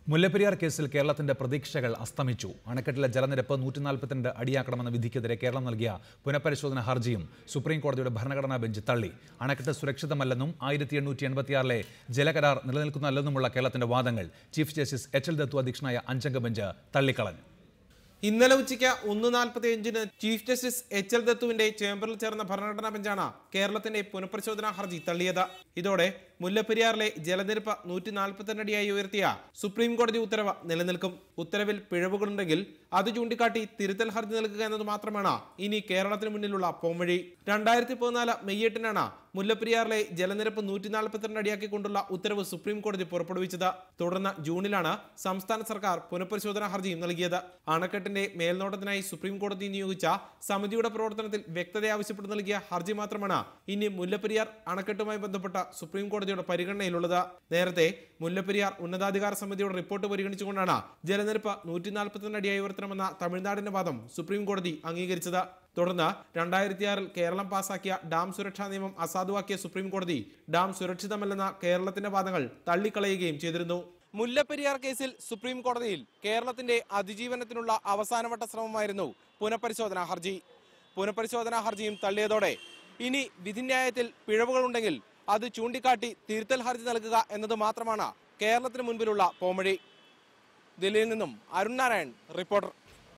മുല്ലപ്പെരിയാർ കേസിൽ കേരളത്തിന്റെ പ്രതീക്ഷകൾ അസ്തമിച്ചു അണക്കെട്ടിലെ ജലനിരപ്പ് നൂറ്റി നാൽപ്പത്തിരണ്ട് അടിയാക്കണമെന്ന വിധിക്കെതിരെ കേരളം നൽകിയ പുനഃപരിശോധന ഹർജിയും സുപ്രീം കോടതിയുടെ ഭരണഘടനാ ബെഞ്ച് തള്ളി അണക്കെട്ട് സുരക്ഷിതമല്ലെന്നും ആയിരത്തി എണ്ണൂറ്റി എൺപത്തിയാറിലെ ജലകരാർ നിലനിൽക്കുന്നതല്ലെന്നുമുള്ള കേരളത്തിന്റെ വാദങ്ങൾ chief justice H L Dattu അധ്യക്ഷനായ അഞ്ചംഗ ബെഞ്ച് തള്ളിക്കളഞ്ഞു ഇന്നലെ ഉച്ചയ്ക്ക് ഒന്ന് നാൽപ്പത്തി അഞ്ചിന് ചീഫ് ജസ്റ്റിസ് എച്ച് എൽ ദത്തുവിന്റെ ചേംബറിൽ ചേർന്ന ഭരണഘടനാ ബെഞ്ചാണ് കേരളത്തിന്റെ പുനഃപരിശോധനാ ഹർജി തള്ളിയത് ഇതോടെ മുല്ലപ്പെരിയാറിലെ ജലനിരപ്പ് നൂറ്റി നാൽപ്പത്തിരണ്ട് അടിയായി ഉയർത്തിയ സുപ്രീം കോടതി ഉത്തരവ് നിലനിൽക്കും ഉത്തരവിൽ പിഴവുകളുണ്ടെങ്കിൽ അത് ചൂണ്ടിക്കാട്ടി തിരുത്തൽ ഹർജി നൽകുക എന്നത് മാത്രമാണ് ഇനി കേരളത്തിന് മുന്നിലുള്ള പോംവഴി രണ്ടായിരത്തി പതിനാല് മെയ് എട്ടിനാണ് മുല്ലപ്പെരിയാറിലെ ജലനിരപ്പ് നൂറ്റി നാൽപ്പത്തിരണ്ട് അടിയാക്കിക്കൊണ്ടുള്ള ഉത്തരവ് സുപ്രീം കോടതി പുറപ്പെടുവിച്ചത് തുടർന്ന് ജൂണിലാണ് സംസ്ഥാന സർക്കാർ പുനഃപരിശോധനാ ഹർജിയും നൽകിയത് അണക്കെട്ടിന്റെ മേൽനോട്ടത്തിനായി സുപ്രീം കോടതി നിയോഗിച്ച സമിതിയുടെ പ്രവർത്തനത്തിൽ വ്യക്തത ആവശ്യപ്പെട്ട് നൽകിയ ഹർജി മാത്രമാണ് ഇനി മുല്ലപ്പെരിയാർ അണക്കെട്ടുമായി ബന്ധപ്പെട്ട സുപ്രീം കോടതിയുടെ പരിഗണനയിലുള്ളത് നേരത്തെ മുല്ലപ്പെരിയാർ ഉന്നതാധികാര സമിതിയുടെ റിപ്പോർട്ട് പരിഗണിച്ചുകൊണ്ടാണ് ജലനിരപ്പ് നൂറ്റി നാൽപ്പത്തിരണ്ട് അടിയായി ഉയർത്തണമെന്ന തമിഴ്നാടിന്റെ വാദം സുപ്രീം കോടതി അംഗീകരിച്ചത് തുടർന്ന് രണ്ടായിരത്തിയാറിൽ കേരളം പാസാക്കിയ ഡാം സുരക്ഷാ നിയമം അസാധുവാക്കിയ സുപ്രീം കോടതി ഡാം സുരക്ഷിതമല്ലെന്ന കേരളത്തിന്റെ വാദങ്ങൾ തള്ളിക്കളയുകയും ചെയ്തിരുന്നു മുല്ലപ്പെരിയാർ കേസിൽ സുപ്രീം കോടതിയിൽ കേരളത്തിന്റെ അതിജീവനത്തിനുള്ള അവസാനവട്ട ശ്രമമായിരുന്നു പുനഃപരിശോധനാ ഹർജി പുനഃപരിശോധനാ ഹർജിയും തള്ളിയതോടെ ഇനി വിധിന്യായത്തിൽ പിഴവുകളുണ്ടെങ്കിൽ അത് ചൂണ്ടിക്കാട്ടി തിരുത്തൽ ഹർജി നൽകുക എന്നത് മാത്രമാണ് കേരളത്തിന് മുൻപിലുള്ള പോംവഴി ദില്ലിയിൽ നിന്നും അരുൺ നാരായൺ റിപ്പോർട്ടർ